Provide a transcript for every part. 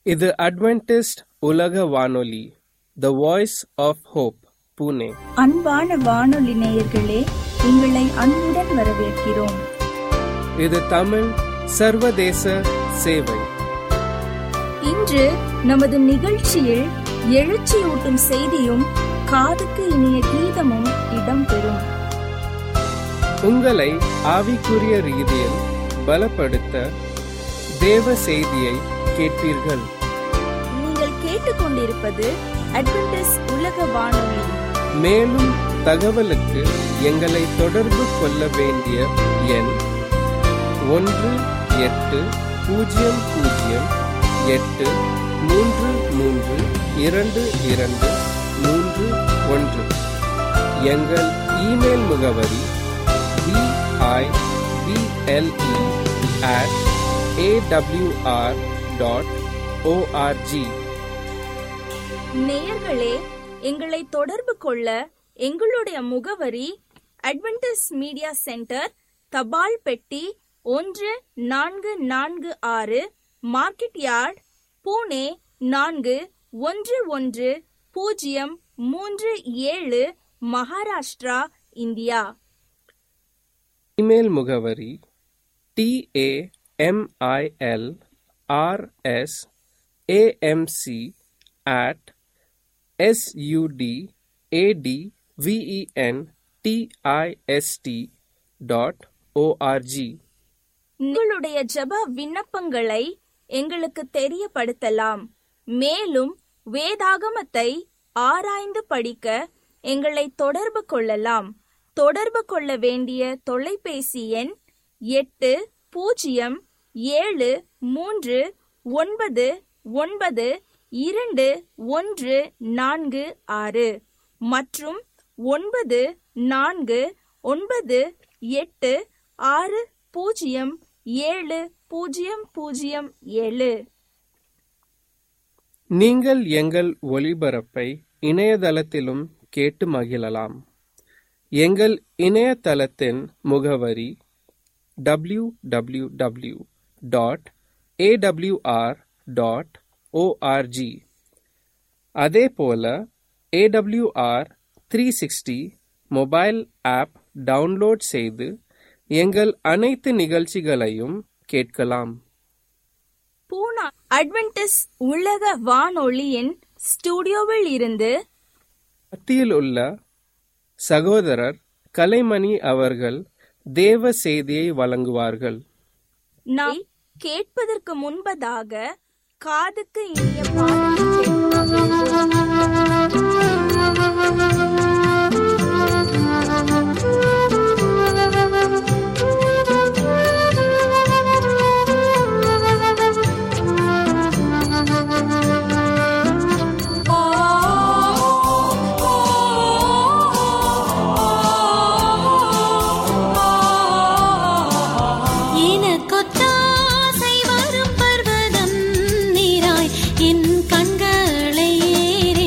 இது அட்வென்டிஸ்ட் உலக வானொலி the voice of hope Pune அன்பான வானொலி நேயர்களே உங்களை அன்புடன் வரவேற்கிறோம் இது தமிழ் சர்வதேச சேவை இன்று நமது நிகழ்ச்சியில் எழுச்சியூட்டும் செய்தியும் காதுக்கு இனிய கீதமும் இடம்பெறும் உங்களை ஆவிக்குரிய ரீதியில் பலப்படுத்த தேவ செய்தியை கேட்பீர்கள் நீங்கள் கேட்டுக்கொண்டிருப்பது அட்வென்டிஸ் உலக வானொலி மேலும் தகவலுக்கு எங்களை தொடர்பு கொள்ள வேண்டிய எண் ஒன்று எட்டு பூஜ்ஜியம் பூஜ்ஜியம் எட்டு மூன்று மூன்று இரண்டு இரண்டு மூன்று ஒன்று எங்கள் இமெயில் முகவரி PIBLE at AWR dot ORG நேயர்களே எங்களை தொடர்பு கொள்ள எங்களுடைய முகவரி அட்வென்டிஸ் மீடியா சென்டர் தபால் பெட்டி ஒன்று நான்கு நான்கு ஆறு மார்க்கெட் யார்ட் பூனே நான்கு ஒன்று ஒன்று பூஜ்ஜியம் மூன்று ஏழு மகாராஷ்டிரா இந்தியா இமெயில் முகவரி TAMIL RS AMC at SUD AD VEN DIST dot ORG உங்களுடைய ஜெப விண்ணப்பங்களை எங்களுக்கு தெரியப்படுத்தலாம் மேலும் வேதாகமத்தை ஆராய்ந்து படிக்க எங்களை தொடர்பு கொள்ளலாம் தொடர்பு கொள்ள வேண்டிய தொலைபேசி எண் எட்டு பூஜ்ஜியம் ஏழு மூன்று ஒன்பது ஒன்பது இரண்டு ஒன்று நான்கு ஆறு மற்றும் ஒன்பது நான்கு ஒன்பது எட்டு ஆறு பூஜ்ஜியம் ஏழு பூஜ்ஜியம் பூஜ்ஜியம் ஏழு நீங்கள் எங்கள் ஒளிபரப்பை இணையதளத்திலும் கேட்டு மகிழலாம் எங்கள் இணையதளத்தின் முகவரி W W W dot AWR dot ORG அதே போல AWR three sixty mobile app download செய்து எங்கள் அனைத்து நிகழ்ச்சிகளையும் கேட்கலாம் பூனா அட்வென்டிஸ் உலக வானொலியின் ஸ்டுடியோவில் இருந்து மத்தியில் உள்ள சகோதரர் கலைமணி அவர்கள் தேவ செய்தியை வழங்குவார்கள் நாம் கேட்பதற்கு முன்பதாக காதுக்கு இனிய பாடலை கேட்க எனக்கொத்தாசை வரும் பர்வதம் நீராய் என் கண்களை ஏறெடுத்தீர்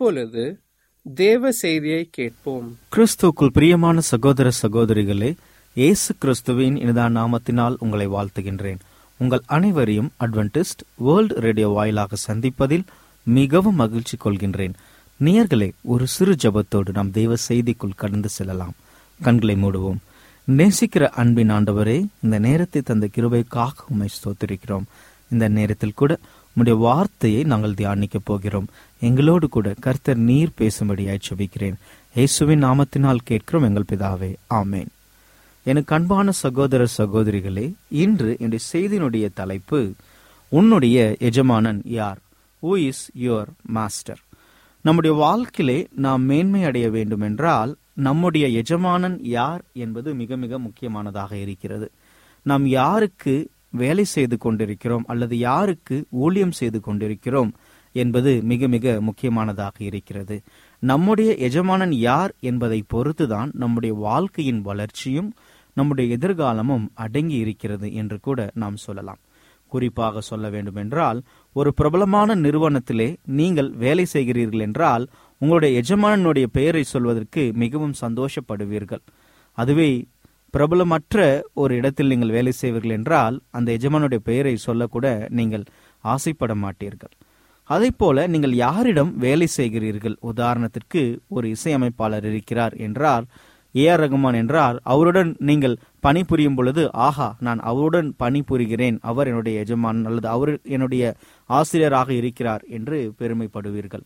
இப்பொழுது தேவ செய்தியை கேட்போம் கிறிஸ்துவுக்குள் பிரியமான சகோதர சகோதரிகளே இயேசு கிறிஸ்துவின் இனிதான நாமத்தினால் உங்களை வாழ்த்துகின்றேன் உங்கள் அனைவரையும் அட்வென்டிஸ்ட் வேர்ல்ட் ரேடியோ வாயிலாக சந்திப்பதில் மிகவும் மகிழ்ச்சி கொள்கின்றேன் நேயர்களே ஒரு சிறு ஜெபத்தோடு நாம் தெய்வ செய்திக்குள் கடந்து செல்லலாம் கண்களை மூடுவோம் நேசிக்கிற அன்பின் ஆண்டவரே இந்த நேரத்தை தந்த கிருபைக்காக உம்மை ஸ்தோத்திரிக்கிறோம் இந்த நேரத்தில் கூட உம்முடைய வார்த்தையை நாங்கள் தியானிக்கப் போகிறோம் எங்களோடு கூட கர்த்தர் நீர் பேசும்படியாய் செபிக்கிறேன் இயேசுவின் நாமத்தினால் கேட்கிறோம் எங்கள் பிதாவே ஆமேன் எனக்கு அன்பான சகோதர சகோதரிகளே இன்று என்னுடைய செய்தியினுடைய தலைப்பு உன்னுடைய எஜமானன் யார் ஹூ இஸ் யுவர் மாஸ்டர் நம்முடைய வாழ்க்கையிலே நாம் மேன்மை அடைய வேண்டும் என்றால் நம்முடைய எஜமானன் யார் என்பது மிக மிக முக்கியமானதாக இருக்கிறது நாம் யாருக்கு வேலை செய்து கொண்டிருக்கிறோம் அல்லது யாருக்கு ஊழியம் செய்து கொண்டிருக்கிறோம் என்பது மிக மிக முக்கியமானதாக இருக்கிறது நம்முடைய எஜமானன் யார் என்பதை பொறுத்துதான் நம்முடைய வாழ்க்கையின் வளர்ச்சியும் நம்முடைய எதிர்காலமும் அடங்கி இருக்கிறது என்று கூட நாம் சொல்லலாம் குறிப்பாக சொல்ல வேண்டும் என்றால் ஒரு பிரபலமான நிறுவனத்திலே நீங்கள் வேலை செய்கிறீர்கள் என்றால் உங்களுடைய எஜமானனுடைய பெயரை சொல்வதற்கு மிகவும் சந்தோஷப்படுவீர்கள் அதுவே பிரபலமற்ற ஒரு இடத்தில் நீங்கள் வேலை செய்வீர்கள் என்றால் அந்த எஜமானுடைய பெயரை சொல்லக்கூட நீங்கள் ஆசைப்பட மாட்டீர்கள் அதே போல நீங்கள் யாரிடம் வேலை செய்கிறீர்கள் உதாரணத்திற்கு ஒரு இசையமைப்பாளர் இருக்கிறார் என்றால் ஏ ஆர் ரகுமான் என்றால் அவருடன் நீங்கள் பணிபுரியும் பொழுது ஆஹா நான் அவருடன் பணிபுரிகிறேன் அவர் என்னுடைய எஜமான் அல்லது அவர் என்னுடைய ஆசிரியராக இருக்கிறார் என்று பெருமைப்படுவீர்கள்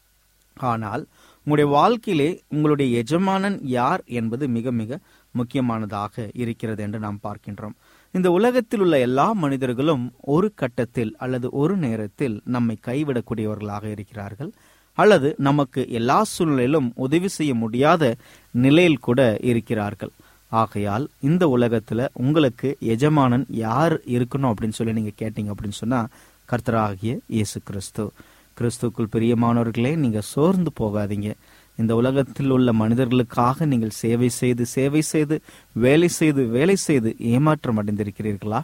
ஆனால் உங்களுடைய வாழ்க்கையிலே உங்களுடைய எஜமானன் யார் என்பது மிக மிக முக்கியமானதாக இருக்கிறது என்று நாம் பார்க்கின்றோம் இந்த உலகத்தில் உள்ள எல்லா மனிதர்களும் ஒரு கட்டத்தில் அல்லது ஒரு நேரத்தில் நம்மை கைவிடக்கூடியவர்களாக இருக்கிறார்கள் அல்லது நமக்கு எல்லா சூழ்நிலையிலும் உதவி செய்ய முடியாத நிலையில் கூட இருக்கிறார்கள் ஆகையால் இந்த உலகத்துல உங்களுக்கு எஜமானன் யார் இருக்கணும் அப்படின்னு சொல்லி நீங்க கேட்டீங்க அப்படின்னு சொன்னா கர்த்தராகிய இயேசு கிறிஸ்து கிறிஸ்துக்குள் பிரியமானவர்களே நீங்க சோர்ந்து போகாதீங்க இந்த உலகத்தில் உள்ள மனிதர்களுக்காக நீங்கள் சேவை செய்து சேவை செய்து வேலை செய்து வேலை செய்து ஏமாற்றம் அடைந்திருக்கிறீர்களா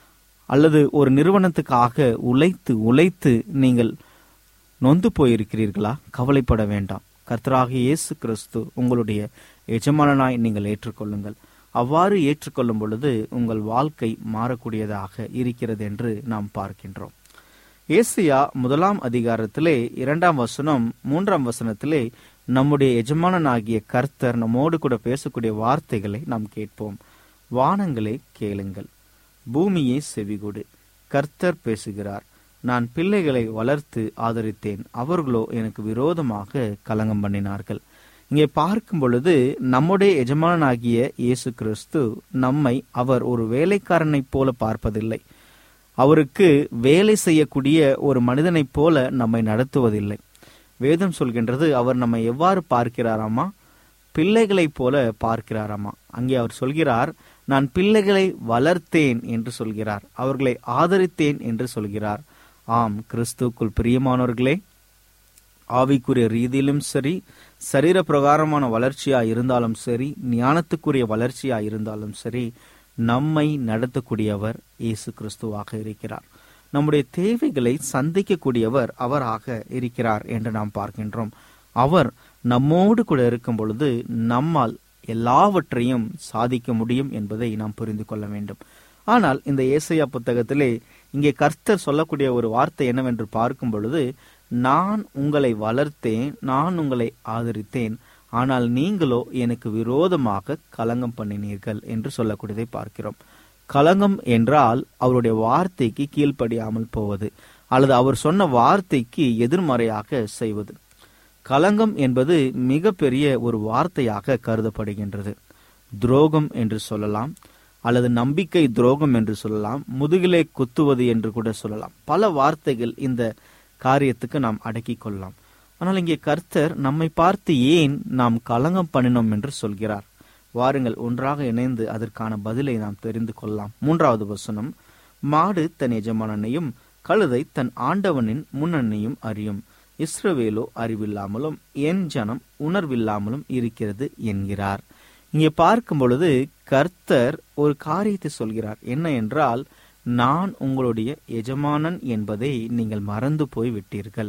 அல்லது ஒரு நிறுவனத்துக்காக உழைத்து உழைத்து நீங்கள் நொந்து போயிருக்கிறீர்களா கவலைப்பட வேண்டாம் கர்த்தராகிய இயேசு கிறிஸ்து உங்களுடைய எஜமானனாய் நீங்கள் ஏற்றுக்கொள்ளுங்கள் அவ்வாறு ஏற்றுக்கொள்ளும் பொழுது உங்கள் வாழ்க்கை மாறக்கூடியதாக இருக்கிறது என்று நாம் பார்க்கின்றோம் ஏசியா முதலாம் அதிகாரத்திலே இரண்டாம் வசனம் மூன்றாம் வசனத்திலே நம்முடைய எஜமானனாகிய கர்த்தர் நம்மோடு கூட பேசக்கூடிய வார்த்தைகளை நாம் கேட்போம் வானங்களே கேளுங்கள் பூமியே செவிகொடு கர்த்தர் பேசுகிறார் நான் பிள்ளைகளை வளர்த்து ஆதரித்தேன் அவர்களோ எனக்கு விரோதமாக கலங்கம் பண்ணினார்கள் இங்கே பார்க்கும் பொழுது நம்முடைய எஜமானாகிய இயேசு கிறிஸ்து நம்மை அவர் ஒரு வேலைக்காரனைப் போல பார்ப்பதில்லை அவருக்கு வேலை செய்யக்கூடிய ஒரு மனிதனைப் போல நம்மை நடத்துவதில்லை வேதம் சொல்கின்றது அவர் நம்மை எவ்வாறு பார்க்கிறாராமா பிள்ளைகளைப் போல பார்க்கிறாராமா அங்கே அவர் சொல்கிறார் நான் பிள்ளைகளை வளர்த்தேன் என்று சொல்கிறார் அவர்களை ஆதரித்தேன் என்று சொல்கிறார் ஆம் கிறிஸ்துக்குள் பிரியமானவர்களே ஆவிக்குரிய ரீதியிலும் சரி சரீர பிரகாரமான வளர்ச்சியா இருந்தாலும் சரி ஞானத்துக்குரிய வளர்ச்சியா இருந்தாலும் சரி நம்மை நடத்தக்கூடியவர் இயேசு கிறிஸ்துவாக இருக்கிறார் நம்முடைய தேவைகளை சந்திக்கக்கூடியவர் அவராக இருக்கிறார் என்று நாம் பார்க்கின்றோம் அவர் நம்மோடு கூட இருக்கும் பொழுது நம்மால் எல்லாவற்றையும் சாதிக்க முடியும் என்பதை நாம் புரிந்து கொள்ள வேண்டும் ஆனால் இந்த ஏசையா புத்தகத்திலே இங்கே கர்த்தர் சொல்லக்கூடிய ஒரு வார்த்தை என்னவென்று பார்க்கும் பொழுது நான் உங்களை வளர்த்தேன் நான் உங்களை ஆதரித்தேன் ஆனால் நீங்களோ எனக்கு விரோதமாக கலங்கம் பண்ணினீர்கள் என்று சொல்லக்கூடியதை பார்க்கிறோம் கலங்கம் என்றால் அவருடைய வார்த்தைக்கு கீழ்ப்படியாமல் போவது அல்லது அவர் சொன்ன வார்த்தைக்கு எதிர்மறையாக செய்வது கலங்கம் என்பது மிகப்பெரிய ஒரு வார்த்தையாக கருதப்படுகின்றது துரோகம் என்று சொல்லலாம் அல்லது நம்பிக்கை துரோகம் என்று சொல்லலாம் முதுகிலே குத்துவது என்று கூட சொல்லலாம் பல வார்த்தைகள் இந்த காரியத்துக்கு நாம் அடக்கிக் கொள்ளலாம் ஆனால் இங்கே கர்த்தர் நம்மை பார்த்து ஏன் நாம் கலங்கம் பண்ணினோம் என்று சொல்கிறார் வாருங்கள் ஒன்றாக இணைந்து அதற்கான பதிலை நாம் தெரிந்து கொள்ளலாம் மூன்றாவது வசனம் மாடு தன் எஜமானனையும் கழுதை தன் ஆண்டவனின் முன்னணியும் அறியும் இஸ்ரவேலோ அறிவில்லாமலும் என் ஜனம் உணர்வில்லாமலும் இருக்கிறது என்கிறார் இங்கே பார்க்கும் பொழுது கர்த்தர் ஒரு காரியத்தை சொல்கிறார் என்ன என்றால் நான் உங்களுடைய எஜமானன் என்பதை நீங்கள் மறந்து போய் விட்டீர்கள்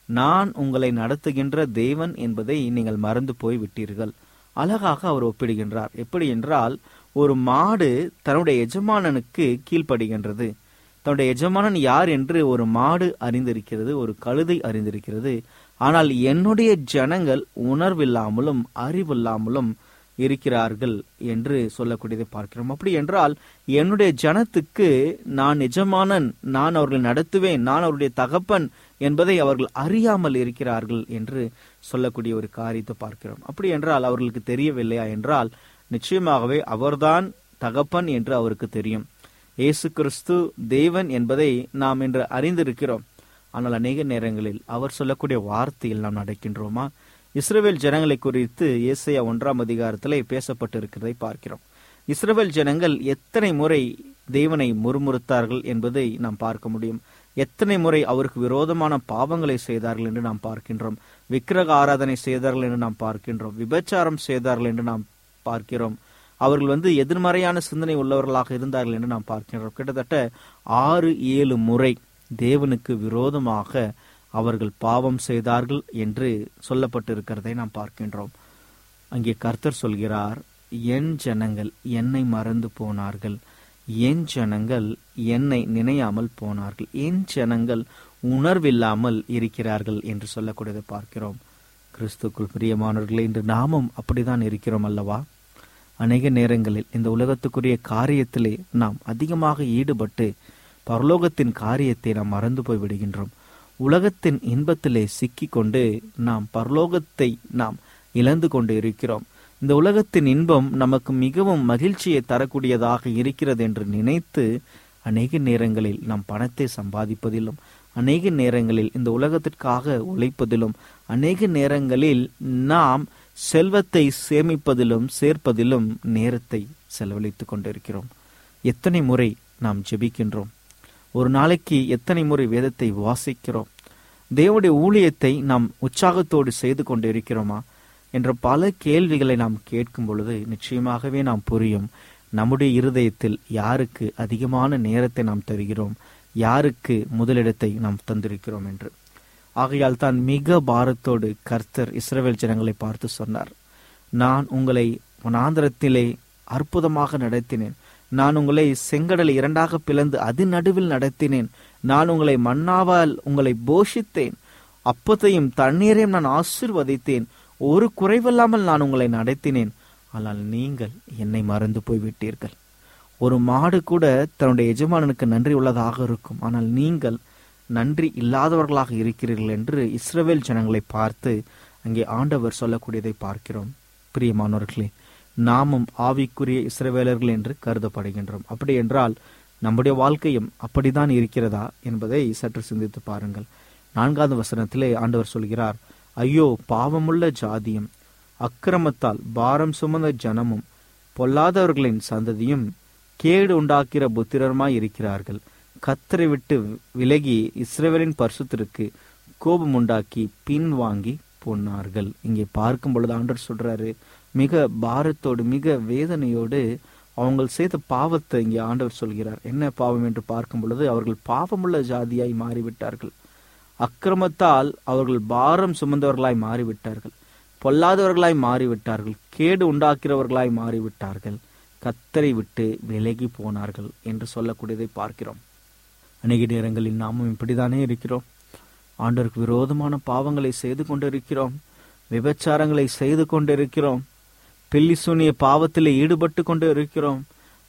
நான் உங்களை நடத்துகின்ற தேவன் என்பதை நீங்கள் மறந்து போய் விட்டீர்கள் அழகாக அவர் ஒப்பிடுகின்றார் எப்படி என்றால் ஒரு மாடு தன்னுடைய எஜமானனுக்கு கீழ்ப்படுகின்றது தன்னுடைய எஜமானன் யார் என்று ஒரு மாடு அறிந்திருக்கிறது ஒரு கழுதை அறிந்திருக்கிறது ஆனால் என்னுடைய ஜனங்கள் உணர்வில்லாமலும் அறிவில்லாமலும் இருக்கிறார்கள் என்று சொல்லக்கூடியதை பார்க்கிறோம் அப்படி என்றால் என்னுடைய ஜனத்துக்கு நான் எஜமானன் நான் அவர்களை நடத்துவேன் நான் அவருடைய தகப்பன் என்பதை அவர்கள் அறியாமல் இருக்கிறார்கள் என்று சொல்லக்கூடிய ஒரு காரியத்தை பார்க்கிறோம் அப்படி என்றால் அவர்களுக்கு தெரியவில்லையா என்றால் நிச்சயமாகவே அவர்தான் தகப்பன் என்று அவருக்கு தெரியும் இயேசு கிறிஸ்து தேவன் என்பதை நாம் இன்று அறிந்திருக்கிறோம் ஆனால் அநேக நேரங்களில் அவர் சொல்லக்கூடிய வார்த்தையில் நாம் நடக்கின்றோமா இஸ்ரவேல் ஜனங்களை குறித்து ஏசையா ஒன்றாம் அதிகாரத்திலே பேசப்பட்டிருக்கிறதை பார்க்கிறோம் இஸ்ரவேல் ஜனங்கள் எத்தனை முறை தேவனை முறுமுறுத்தார்கள் என்பதை நாம் பார்க்க முடியும் எத்தனை முறை அவருக்கு விரோதமான பாவங்களை செய்தார்கள் என்று நாம் பார்க்கின்றோம் விக்கிரக ஆராதனை செய்தார்கள் என்று நாம் பார்க்கின்றோம் விபச்சாரம் செய்தார்கள் என்று நாம் பார்க்கிறோம் அவர்கள் வந்து எதிர்மறையான சிந்தனை உள்ளவர்களாக இருந்தார்கள் என்று நாம் பார்க்கின்றோம் கிட்டத்தட்ட ஆறு ஏழு முறை தேவனுக்கு விரோதமாக அவர்கள் பாவம் செய்தார்கள் என்று சொல்லப்பட்டிருக்கிறதை நாம் பார்க்கின்றோம் அங்கே கர்த்தர் சொல்கிறார் என் ஜனங்கள் என்னை மறந்து போனார்கள் என் ஜனங்கள் என்னை நினையாமல் போனார்கள் என் ஜனங்கள் உணர்வில்லாமல் இருக்கிறார்கள் என்று சொல்லக்கூடியதை பார்க்கிறோம் கிறிஸ்துக்குள் பிரியமானவர்களே இன்று நாமும் அப்படிதான் இருக்கிறோம் அல்லவா அநேக நேரங்களில் இந்த உலகத்துக்குரிய காரியத்திலே நாம் அதிகமாக ஈடுபட்டு பரலோகத்தின் காரியத்தை நாம் மறந்து போய் விடுகின்றோம் உலகத்தின் இன்பத்திலே சிக்கிக்கொண்டு நாம் பரலோகத்தை நாம் இழந்து கொண்டு இருக்கிறோம் இந்த உலகத்தின் இன்பம் நமக்கு மிகவும் மகிழ்ச்சியை தரக்கூடியதாக இருக்கிறது என்று நினைத்து அநேக நேரங்களில் நாம் பணத்தை சம்பாதிப்பதிலும் அநேக நேரங்களில் இந்த உலகத்திற்காக உழைப்பதிலும் அநேக நேரங்களில் நாம் செல்வத்தை சேமிப்பதிலும் சேர்ப்பதிலும் நேரத்தை செலவழித்துக் கொண்டிருக்கிறோம் எத்தனை முறை நாம் ஜெபிக்கின்றோம் ஒரு நாளைக்கு எத்தனை முறை வேதத்தை வாசிக்கிறோம் தேவனுடைய ஊழியத்தை நாம் உற்சாகத்தோடு செய்து கொண்டிருக்கிறோமா என்ற பல கேள்விகளை நாம் கேட்கும் பொழுது நிச்சயமாகவே நாம் புரியும் நம்முடைய இருதயத்தில் யாருக்கு அதிகமான நேரத்தை நாம் தருகிறோம் யாருக்கு முதலிடத்தை நாம் தந்திருக்கிறோம் என்று ஆகையால் தான் மிக பாரத்தோடு கர்த்தர் இஸ்ரவேல் ஜனங்களை பார்த்து சொன்னார் நான் உங்களை வனாந்திரத்திலே அற்புதமாக நடத்தினேன் நான் உங்களை செங்கடலை இரண்டாக பிளந்து அது நடுவில் நடத்தினேன் நான் உங்களை மன்னாவால் உங்களை போஷித்தேன் அப்பத்தையும் தண்ணீரையும் நான் ஆசிர்வதித்தேன் ஒரு குறைவில்லாமல் நான் உங்களை நடத்தினேன் ஆனால் நீங்கள் என்னை மறந்து போய்விட்டீர்கள் ஒரு மாடு கூட தன்னுடைய எஜமானனுக்கு நன்றி உள்ளதாக இருக்கும் ஆனால் நீங்கள் நன்றி இல்லாதவர்களாக இருக்கிறீர்கள் என்று இஸ்ரவேல் ஜனங்களை பார்த்து அங்கே ஆண்டவர் சொல்லக்கூடியதை பார்க்கிறோம் பிரியமானவர்களே நாமும் ஆவிக்குரிய இஸ்ரவேலர்கள் என்று கருதப்படுகின்றோம் அப்படி என்றால் நம்முடைய வாழ்க்கையும் அப்படித்தான் இருக்கிறதா என்பதை சற்று சிந்தித்து பாருங்கள் நான்காவது வசனத்திலே ஆண்டவர் சொல்கிறார் ஐயோ பாவமுள்ள ஜாதியும் அக்கிரமத்தால் பாரம் சுமந்த ஜனமும் பொல்லாதவர்களின் சந்ததியும் கேடு உண்டாக்கிற புத்திரருமாய் இருக்கிறார்கள் கத்தரை விட்டு விலகி இஸ்ரவேலின் பரிசுத்திற்கு கோபம் உண்டாக்கி பின் வாங்கி போனார்கள் இங்கே பார்க்கும் பொழுது ஆண்டவர் சொல்றாரு மிக பாரத்தோடு மிக வேதனையோடு அவங்க செய்த பாவத்தை இங்கே ஆண்டவர் சொல்கிறார் என்ன பாவம் என்று பார்க்கும் பொழுது அவர்கள் பாவமுள்ள ஜாதியாய் மாறிவிட்டார்கள் அக்கிரமத்தால் அவர்கள் பாரம் சுமந்தவர்களாய் மாறிவிட்டார்கள் பொல்லாதவர்களாய் மாறிவிட்டார்கள் கேடு உண்டாக்கிறவர்களாய் மாறிவிட்டார்கள் கத்தரை விட்டு விலகி போனார்கள் என்று சொல்லக்கூடியதை பார்க்கிறோம் அநேக நேரங்களில் நாமும் இப்படித்தானே இருக்கிறோம் ஆண்டவருக்கு விரோதமான பாவங்களை செய்து கொண்டிருக்கிறோம் விபச்சாரங்களை செய்து கொண்டிருக்கிறோம் பில்லி சூனிய பாவத்திலே ஈடுபட்டு கொண்டு இருக்கிறோம்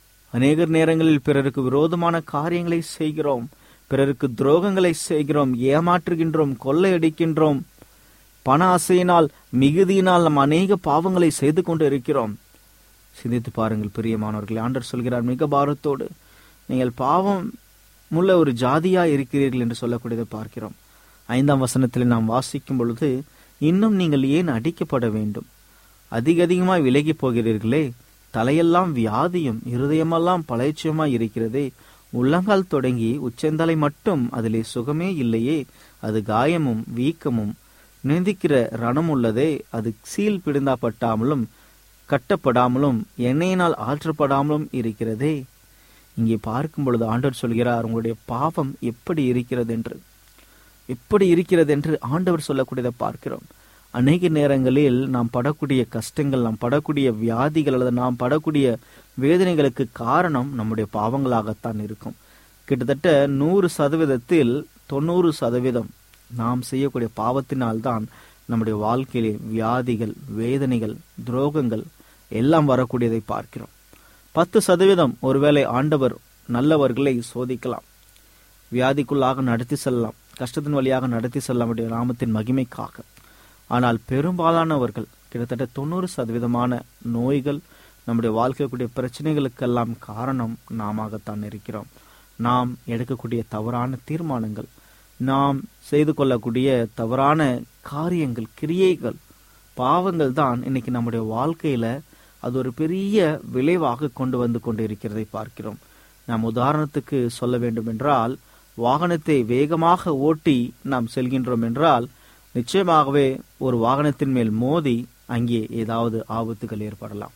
அநேக நேரங்களில் பிறருக்கு விரோதமான காரியங்களை செய்கிறோம் பிறருக்கு துரோகங்களை செய்கிறோம் ஏமாற்றுகின்றோம் கொள்ளையடிக்கின்றோம் பண ஆசையினால் மிகுதியினால் நம் அநேக பாவங்களை செய்து கொண்டு இருக்கிறோம் சிந்தித்து பாருங்கள் பிரியமானவர்கள் ஆண்டர் சொல்கிறார் மிக பாரத்தோடு நீங்கள் பாவம் முள்ள ஒரு ஜாதியா இருக்கிறீர்கள் என்று சொல்லக்கூடியதை பார்க்கிறோம் ஐந்தாம் வசனத்தில் நாம் வாசிக்கும் பொழுது இன்னும் நீங்கள் ஏன் அடிக்கப்பட வேண்டும் அதிக அதிகமாய் விலகி போகிறீர்களே தலையெல்லாம் வியாதியும் இருதயமெல்லாம் பழைச்சமாய் இருக்கிறதே உள்ளங்கால் தொடங்கி உச்சந்தலை மட்டும் அதிலே சுகமே இல்லையே அது காயமும் வீக்கமும் நிந்திக்கிற ரணம் உள்ளதே அது சீல் பிடுந்தாப்பட்டாமலும் கட்டப்படாமலும் எண்ணெயினால் ஆற்றப்படாமலும் இருக்கிறதே இங்கே பார்க்கும் பொழுது ஆண்டவர் சொல்கிறார் உங்களுடைய பாவம் எப்படி இருக்கிறது என்று எப்படி இருக்கிறது என்று ஆண்டவர் சொல்லக்கூடியதை பார்க்கிறோம் அநேக நேரங்களில் நாம் படக்கூடிய கஷ்டங்கள் நாம் படக்கூடிய வியாதிகள் அல்லது நாம் படக்கூடிய வேதனைகளுக்கு காரணம் நம்முடைய பாவங்களாகத்தான் இருக்கும் கிட்டத்தட்ட நூறு சதவீதத்தில் தொண்ணூறு சதவீதம் நாம் செய்யக்கூடிய பாவத்தினால்தான் நம்முடைய வாழ்க்கையிலே வியாதிகள் வேதனைகள் துரோகங்கள் எல்லாம் வரக்கூடியதை பார்க்கிறோம் பத்து சதவீதம் ஒருவேளை ஆண்டவர் நல்லவர்களை சோதிக்கலாம் வியாதிக்குள்ளாக நடத்தி செல்லலாம் கஷ்டத்தின் வழியாக நடத்தி செல்ல முடிய நாமத்தின் மகிமைக்காக ஆனால் பெரும்பாலானவர்கள் கிட்டத்தட்ட தொண்ணூறு சதவீதமான நோய்கள் நம்முடைய வாழ்க்கைக்குரிய பிரச்சனைகளுக்கெல்லாம் காரணம் நாமத்தான் இருக்கிறோம் நாம் எடுக்கக்கூடிய தவறான தீர்மானங்கள் நாம் செய்து கொள்ளக்கூடிய தவறான காரியங்கள் கிரியைகள் பாவங்கள் தான் இன்னைக்கு நம்முடைய வாழ்க்கையில அது ஒரு பெரிய விளைவாக கொண்டு வந்து கொண்டு இருக்கிறதை பார்க்கிறோம் நாம் உதாரணத்துக்கு சொல்ல வேண்டும் என்றால் வாகனத்தை வேகமாக ஓட்டி நாம் செல்கின்றோம் என்றால் நிச்சயமாகவே ஒரு வாகனத்தின் மேல் மோதி அங்கே ஏதாவது ஆபத்துகள் ஏற்படலாம்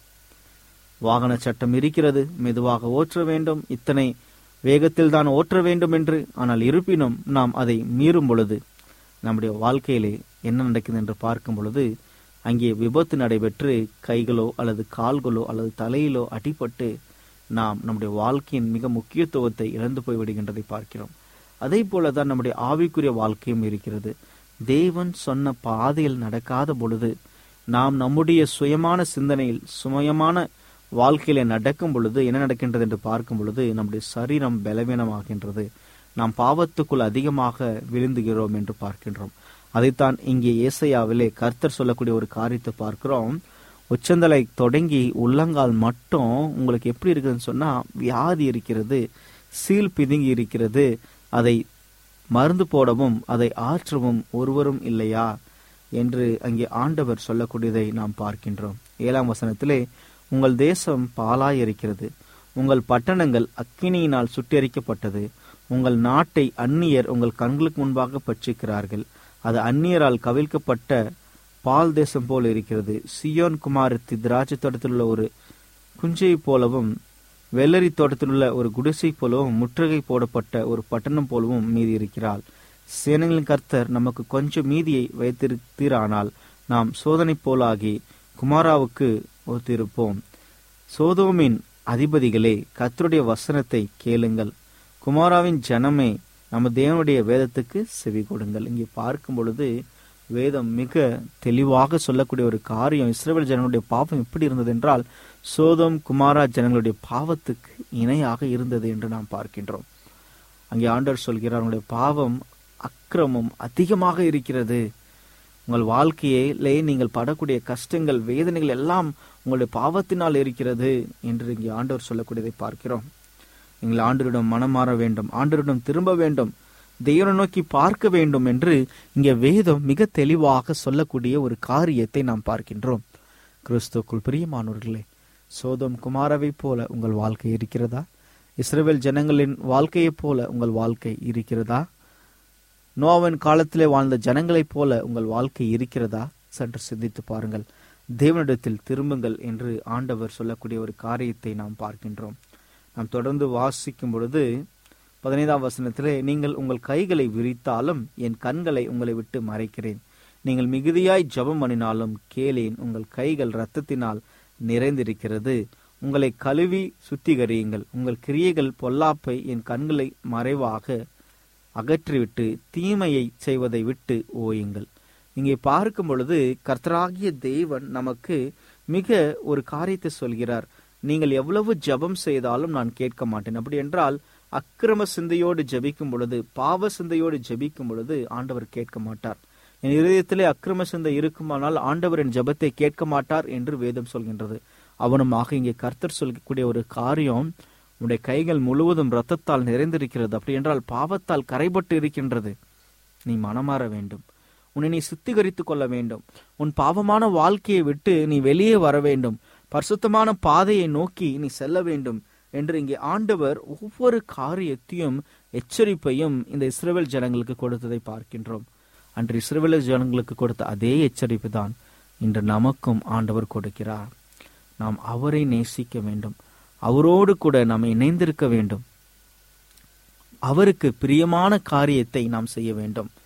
வாகன சட்டம் இருக்கிறது மெதுவாக ஓற்ற வேண்டும் இத்தனை வேகத்தில் தான் ஓற்ற வேண்டும் என்று ஆனால் இருப்பினும் நாம் அதை மீறும் பொழுது நம்முடைய வாழ்க்கையிலே என்ன நடக்குது என்று பார்க்கும் பொழுது அங்கே விபத்து நடைபெற்று கைகளோ அல்லது கால்களோ அல்லது தலையிலோ அடிபட்டு நாம் நம்முடைய வாழ்க்கையின் மிக முக்கியத்துவத்தை இழந்து போய் விடுகின்றதை பார்க்கிறோம் அதே போலதான் நம்முடைய ஆவிக்குரிய வாழ்க்கையும் இருக்கிறது தேவன் சொன்ன பாதையில் நடக்காத பொழுது நாம் நம்முடைய சுயமான சிந்தனையில் சுயமான வாழ்க்கையில நடக்கும் பொழுது என்ன நடக்கின்றது என்று பார்க்கும் பொழுது நம்முடைய சரீரம் பலவீனமாகின்றது நாம் பாவத்துக்குள் அதிகமாக விழுந்துகிறோம் என்று பார்க்கின்றோம் அதைத்தான் இங்கே ஏசையாவிலே கர்த்தர் சொல்லக்கூடிய ஒரு காரியத்தை பார்க்கிறோம் உச்சந்தலை தொடங்கி உள்ளங்கால் மட்டும் உங்களுக்கு எப்படி இருக்குதுன்னு சொன்னா வியாதி இருக்கிறது சீல் பிதுங்கி இருக்கிறது அதை மருந்து போடவும் அதை ஆற்றவும் ஒருவரும் இல்லையா என்று அங்கே ஆண்டவர் சொல்லக்கூடியதை நாம் பார்க்கின்றோம் ஏழாம் வசனத்திலே உங்கள் தேசம் பாலாய் இருக்கிறது உங்கள் பட்டணங்கள் அக்கினியினால் சுட்டெரிக்கப்பட்டது உங்கள் நாட்டை அந்நியர் உங்கள் கண்களுக்கு முன்பாக பட்சிக்கிறார்கள் அது அந்நியரால் கவிழ்க்கப்பட்ட பால் தேசம் போல இருக்கிறது சியோன் குமாரத்தி திராட்சை தோட்டத்தில் உள்ள ஒரு குஞ்சை போலவும் வெள்ளரி தோட்டத்தில் உள்ள ஒரு குடிசை போலவும் முற்றுகை போடப்பட்ட ஒரு பட்டணம் போலவும் மீதி இருக்கிறாள் சேனைகளின் கர்த்தர் நமக்கு கொஞ்சம் மீதியை வைத்திருத்தீரானால் நாம் சோதனை போலாகி குமாராவுக்கு ஒத்திருப்போம் சோதோமின் அதிபதிகளே கர்த்தருடைய வசனத்தை கேளுங்கள் குமாராவின் ஜனமே நம்ம தேவனுடைய வேதத்துக்கு செவி கொடுங்கள் இங்கே பார்க்கும் பொழுது வேதம் மிக தெளிவாக சொல்லக்கூடிய ஒரு காரியம் இஸ்ரேல் ஜனங்களுடைய பாவம் எப்படி இருந்தது என்றால் சோதம் குமாரா ஜனங்களுடைய பாவத்துக்கு இணையாக இருந்தது என்று நாம் பார்க்கின்றோம் அங்கே ஆண்டவர் சொல்கிறார் உங்களுடைய பாவம் அக்கிரமம் அதிகமாக இருக்கிறது உங்கள் வாழ்க்கையிலே நீங்கள் படக்கூடிய கஷ்டங்கள் வேதனைகள் எல்லாம் உங்களுடைய பாவத்தினால் இருக்கிறது என்று இங்கே ஆண்டவர் சொல்லக்கூடியதை பார்க்கிறோம் நீங்கள் ஆண்டவரிடம் மனம் மாற வேண்டும் ஆண்டவரிடம் திரும்ப வேண்டும் தெய்வனை நோக்கி பார்க்க வேண்டும் என்று இங்கே வேதம் மிக தெளிவாக சொல்லக்கூடிய ஒரு காரியத்தை நாம் பார்க்கின்றோம் கிறிஸ்துக்குள் பிரியமானவர்களே சோதம் குமாரவை போல உங்கள் வாழ்க்கை இருக்கிறதா இஸ்ரேல் ஜனங்களின் வாழ்க்கையைப் போல உங்கள் வாழ்க்கை இருக்கிறதா நோவன் காலத்திலே வாழ்ந்த ஜனங்களைப் போல உங்கள் வாழ்க்கை இருக்கிறதா சற்று சிந்தித்து பாருங்கள் தேவனிடத்தில் திரும்புங்கள் என்று ஆண்டவர் சொல்லக்கூடிய ஒரு காரியத்தை நாம் பார்க்கின்றோம் நாம் தொடர்ந்து வாசிக்கும் பொழுது பதினைந்தாம் வசனத்திலே நீங்கள் உங்கள் கைகளை விரித்தாலும் என் கண்களை உங்களை விட்டு மறைக்கிறேன் நீங்கள் மிகுதியாய் ஜபம் பண்ணினாலும் கேளேன் உங்கள் கைகள் இரத்தத்தினால் நிறைந்திருக்கிறது உங்களை கழுவி சுத்திகரியுங்கள் உங்கள் கிரியைகள் பொல்லாப்பை என் கண்களை மறைவாக அகற்றிவிட்டு தீமையை செய்வதை விட்டு ஓயுங்கள் இங்கே பார்க்கும் பொழுது கர்த்தராகிய தேவன் நமக்கு மிக ஒரு காரியத்தை சொல்கிறார் நீங்கள் எவ்வளவு ஜபம் செய்தாலும் நான் கேட்க மாட்டேன் அப்படி என்றால் அக்கிரம சிந்தையோடு ஜபிக்கும் பொழுது பாவ சிந்தையோடு ஜபிக்கும் பொழுது ஆண்டவர் கேட்க மாட்டார் என் இதயத்திலே அக்கிரம சிந்தை இருக்குமானால் ஆண்டவர் என் ஜபத்தை கேட்க மாட்டார் என்று வேதம் சொல்கின்றது அவனுமாக இங்கே கர்த்தர் சொல்லக்கூடிய ஒரு காரியம் உன்னுடைய கைகள் முழுவதும் இரத்தத்தால் நிறைந்திருக்கிறது அப்படி என்றால் பாவத்தால் கரைபட்டு இருக்கின்றது நீ மனமாற வேண்டும் உன்னை நீ சுத்திகரித்துக் கொள்ள வேண்டும் உன் பாவமான வாழ்க்கையை விட்டு நீ வெளியே வர வேண்டும் பரிசுத்தமான பாதையை நோக்கி நீ செல்ல வேண்டும் என்று இங்கே ஆண்டவர் ஒவ்வொரு காரியத்தையும் எச்சரிப்பையும் இந்த இஸ்ரேல் ஜனங்களுக்கு கொடுத்ததை பார்க்கின்றோம் அன்று இஸ்ரேல் ஜனங்களுக்கு கொடுத்த அதே எச்சரிப்பு தான் இன்று நமக்கும் ஆண்டவர் கொடுக்கிறார் நாம் அவரை நேசிக்க வேண்டும் அவரோடு கூட நாம் இணைந்திருக்க வேண்டும் அவருக்கு பிரியமான காரியத்தை நாம் செய்ய வேண்டும்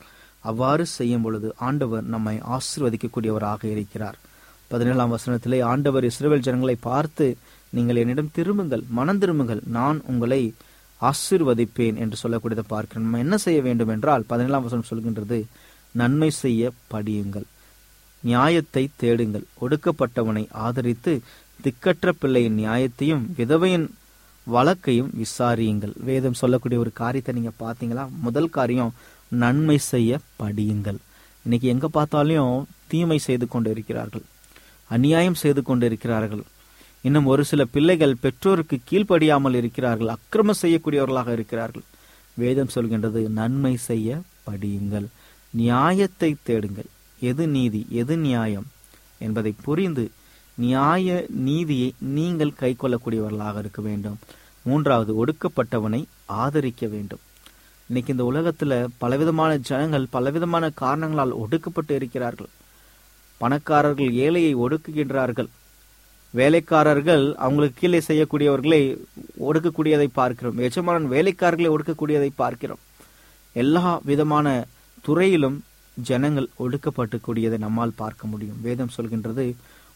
அவ்வாறு செய்யும் பொழுது ஆண்டவர் நம்மை ஆசீர்வதிக்கக்கூடியவராக இருக்கிறார் பதினேழாம் வசனத்திலே ஆண்டவர் இஸ்ரவேல் ஜனங்களை பார்த்து நீங்கள் என்னிடம் திரும்புங்கள் மனம் திரும்புங்கள் நான் உங்களை ஆசீர்வதிப்பேன் என்று சொல்லக்கூடியதை பார்க்கிறோம் நம்ம என்ன செய்ய வேண்டும் என்றால் பதினேழாம் வசனம் சொல்கின்றது நன்மை செய்ய படியுங்கள் நியாயத்தை தேடுங்கள் ஒடுக்கப்பட்டவனை ஆதரித்து திக்கற்ற பிள்ளையின் நியாயத்தையும் விதவையின் வழக்கையும் விசாரியுங்கள் வேதம் சொல்லக்கூடிய ஒரு காரியத்தை நீங்க பாத்தீங்களா முதல் காரியம் நன்மை செய்ய படியுங்கள் இன்னைக்கு எங்க பார்த்தாலும் தீமை செய்து கொண்டு இருக்கிறார்கள் அநியாயம் செய்து கொண்டு இருக்கிறார்கள் இன்னும் ஒரு சில பிள்ளைகள் பெற்றோருக்கு கீழ்ப்படியாமல் இருக்கிறார்கள் அக்கிரமம் செய்யக்கூடியவர்களாக இருக்கிறார்கள் வேதம் சொல்கின்றது நன்மை செய்ய படியுங்கள் நியாயத்தை தேடுங்கள் எது நீதி எது நியாயம் என்பதை புரிந்து நியாய நீதியை நீங்கள் கைக்கொள்ளக்கூடியவர்களாக இருக்க வேண்டும் மூன்றாவது ஒடுக்கப்பட்டவனை ஆதரிக்க வேண்டும் இன்னைக்கு இந்த உலகத்துல பலவிதமான ஜனங்கள் பலவிதமான காரணங்களால் ஒடுக்கப்பட்டு இருக்கிறார்கள் பணக்காரர்கள் ஏழையை ஒடுக்குகின்றார்கள் வேலைக்காரர்கள் அவங்களுக்கு கீழே செய்யக்கூடியவர்களை ஒடுக்கக்கூடியதை பார்க்கிறோம் எஜமானன் வேலைக்காரர்களை ஒடுக்கக்கூடியதை பார்க்கிறோம் எல்லா விதமான துறையிலும் ஜனங்கள் ஒடுக்கப்பட்டு கூடியதை நம்மால் பார்க்க முடியும் வேதம் சொல்கின்றது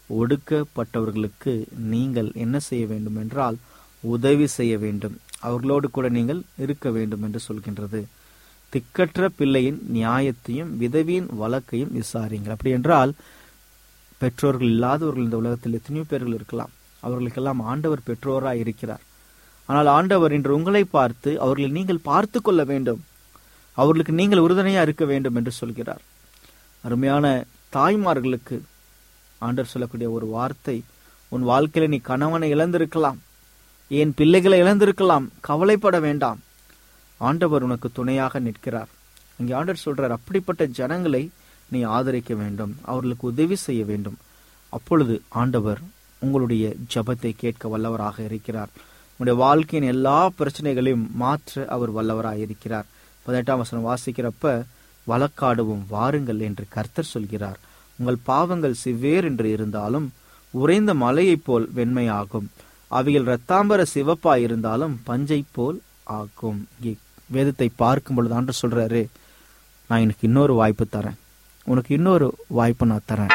ஒடுக்கப்பட்டவர்களுக்கு நீங்கள் என்ன செய்ய வேண்டும் என்றால் உதவி செய்ய வேண்டும் அவர்களோடு கூட நீங்கள் இருக்க வேண்டும் என்று சொல்கின்றது திக்கற்ற பிள்ளையின் நியாயத்தையும் விதவியின் வழக்கையும் விசாரிங்கள் அப்படி என்றால் பெற்றோர்கள் இல்லாதவர்கள் இந்த உலகத்தில் எத்தனையோ பேர்கள் இருக்கலாம் அவர்களுக்கெல்லாம் ஆண்டவர் பெற்றோராய் இருக்கிறார் ஆனால் ஆண்டவர் இன்று உங்களை பார்த்து அவர்களை நீங்கள் பார்த்து கொள்ள வேண்டும் அவர்களுக்கு நீங்கள் உறுதுணையா இருக்க வேண்டும் என்று சொல்கிறார் அருமையான தாய்மார்களுக்கு ஆண்டவர் சொல்லக்கூடிய ஒரு வார்த்தை உன் வாழ்க்கையில நீ கணவனை இழந்திருக்கலாம் என் பிள்ளைகளை இழந்திருக்கலாம் கவலைப்பட வேண்டாம் ஆண்டவர் உனக்கு துணையாக நிற்கிறார் இங்கே ஆண்டவர் சொல்றார் அப்படிப்பட்ட ஜனங்களை நீ ஆதரிக்க வேண்டும் அவர்களுக்கு உதவி செய்ய வேண்டும் அப்பொழுது ஆண்டவர் உங்களுடைய ஜபத்தை கேட்க வல்லவராக இருக்கிறார் உங்களுடைய வாழ்க்கையின் எல்லா பிரச்சனைகளையும் மாற்ற அவர் வல்லவராக இருக்கிறார் பதினெட்டாம் வசனம் வாசிக்கிறப்ப வழக்காடுவோம் வாருங்கள் என்று கர்த்தர் சொல்கிறார் உங்கள் பாவங்கள் சிவ்வேர் என்று இருந்தாலும் உறைந்த மலையைப் போல் வெண்மையாகும் அவைகள் இரத்தாம்பர சிவப்பா இருந்தாலும் பஞ்சை போல் ஆகும் இங்கே வேதத்தை பார்க்கும் பொழுது ஆண்டு சொல்றாரு நான் எனக்கு இன்னொரு வாய்ப்பு தரேன் உனக்கு இன்னொரு வாய்ப்பு நான் தரேன்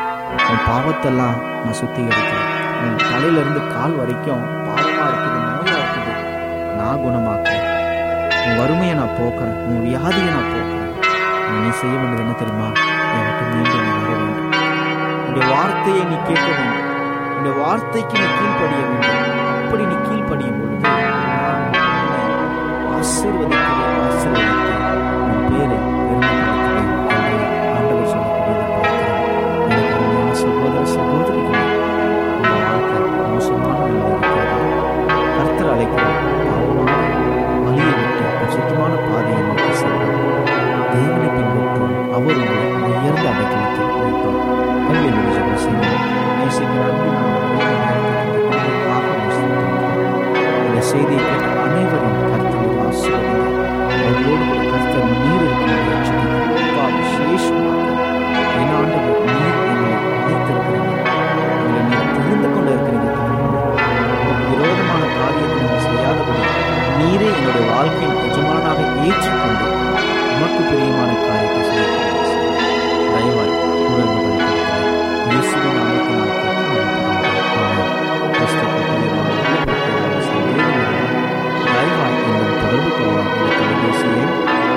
உன் பாவத்தெல்லாம் நான் சுத்திகரிக்கிறேன் உன் தலையில இருந்து கால் வரைக்கும் பாவமா இருக்குது நோயா இருக்குது நான் குணமாக்குறேன் உன் வறுமையை நான் போக்குறேன் உன் வியாதியை நான் போக்குறேன் நீ செய்ய வேண்டியது என்ன தெரியுமா என்கிட்ட மீண்டும் நீ வர வேண்டும் உன்னுடைய வார்த்தையை நீ கேட்க வேண்டும் உன்னுடைய வார்த்தைக்கு நீ கீழ்ப்படிய வேண்டும் அப்படி நீ கீழ்ப்படியும் பொழுது நான் உன்னை ஆசீர்வதிக்கிறேன் ஆசீர்வதித்து உன் பேரை பெருமைப்படுத்துவேன் என்று ஆண்டவர் சொல்லக்கூடியதை பார்க்கிறோம் எனக்கு அருமையான சகோதர சகோதரிகளே உங்க வாழ்க்கை மோசமான நிலையில் இருக்கிறதா கர்த்தர் அழைக்கிறார் பாவமான வழியை விட்டு பரிசுத்தமான பாதையை நோக்கி செல்வோம் தேவனை பின்பற்றும் அவர் உங்களை உயர்ந்த அடைக்கலத்தில் வைப்பார் கல்வி முடிஞ்ச செய்வோம் நேசிக்கிற அன்பின் ஆண்டவரே, இந்த செய்தியை கேட்ட அனைவரும் கர்த்தரை ஆசீர்வதிங்க அவர்களோடு கூட கர்த்தர் நீர் இருக்கிற விசேஷமாக என் ஆண்டவர் நீர் எங்களை அழைத்திருக்கிறீங்க எங்களை நீர் தெரிந்து கொண்டு இருக்கிறீங்க உமக்கு விரோதமான காரியத்தை நீங்கள் செய்யாதபடி நீரே என்னுடைய வாழ்க்கையின் எஜமானாக ஏற்றுக்கொண்டு உமக்கு பிரியமான காரியத்தை செய்ய தயவாய் கூட இயேசுவின் நாமத்தில் நான் கேட்கிறேன். ஆமென். கிறிஸ்துவுக்கு பிரியமான உள்ளவர்களே, செய்தியை தயவாய் என்னுடன் தொடர்பு கொள்ளலாம் இந்த தொலைபேசி எண்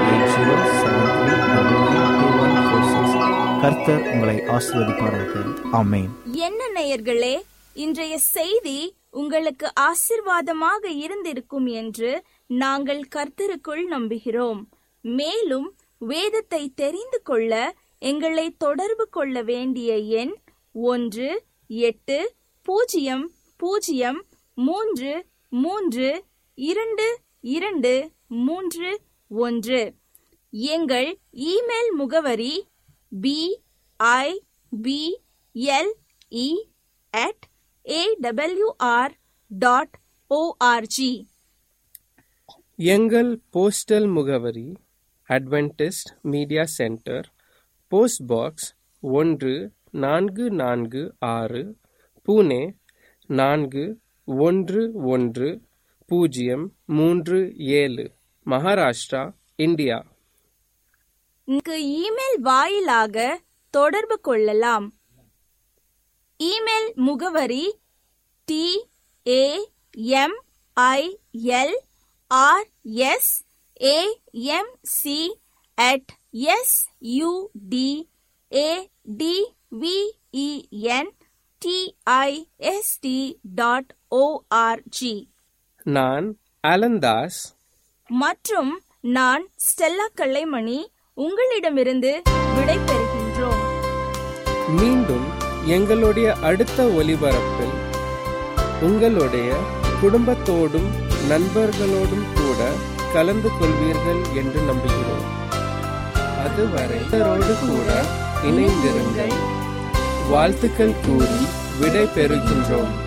8073992146. கர்த்தர் உங்களை ஆசீர்வதிப்பாராக ஆமென் என்ன நேயர்களே இன்றைய செய்தி உங்களுக்கு ஆசிர்வாதமாக இருந்திருக்கும் என்று நாங்கள் கர்த்தருக்குள் நம்புகிறோம் மேலும் வேதத்தை தெரிந்து கொள்ள எங்களை தொடர்பு கொள்ள வேண்டிய எண் ஒன்று எட்டு பூஜ்ஜியம் பூஜ்ஜியம் மூன்று மூன்று இரண்டு இரண்டு மூன்று ஒன்று எங்கள் இமெயில் முகவரி P I B L E at AWR dot ORG எங்கள் போஸ்டல் முகவரி Adventist media centre post box ஒன்று நான்கு நான்கு ஆறு புனே நான்கு ஒன்று ஒன்று பூஜ்ஜியம் மூன்று ஏழு மகாராஷ்டிரா இந்தியா இங்கு இமெயில் வாயிலாக தொடர்பு கொள்ளலாம் இமெயில் முகவரி T A M I L R S A M C at S U D A D V E N D I S T dot ORG நான் அலந்தாஸ் மற்றும் நான் ஸ்டெல்லா கல்லைமணி உங்களிடமிருந்து விடை பெறுகின்றோம் மீண்டும் எங்களுடைய அடுத்த ஒலிபரப்பில் உங்களுடைய குடும்பத்தோடும் நண்பர்களோடும் கூட கலந்து கொள்வீர்கள் என்று நம்புகிறோம் அதுவரை இவரோடு கூட இணைந்திருங்கள் வாழ்த்துக்கள் கூறி விடை பெறுகின்றோம்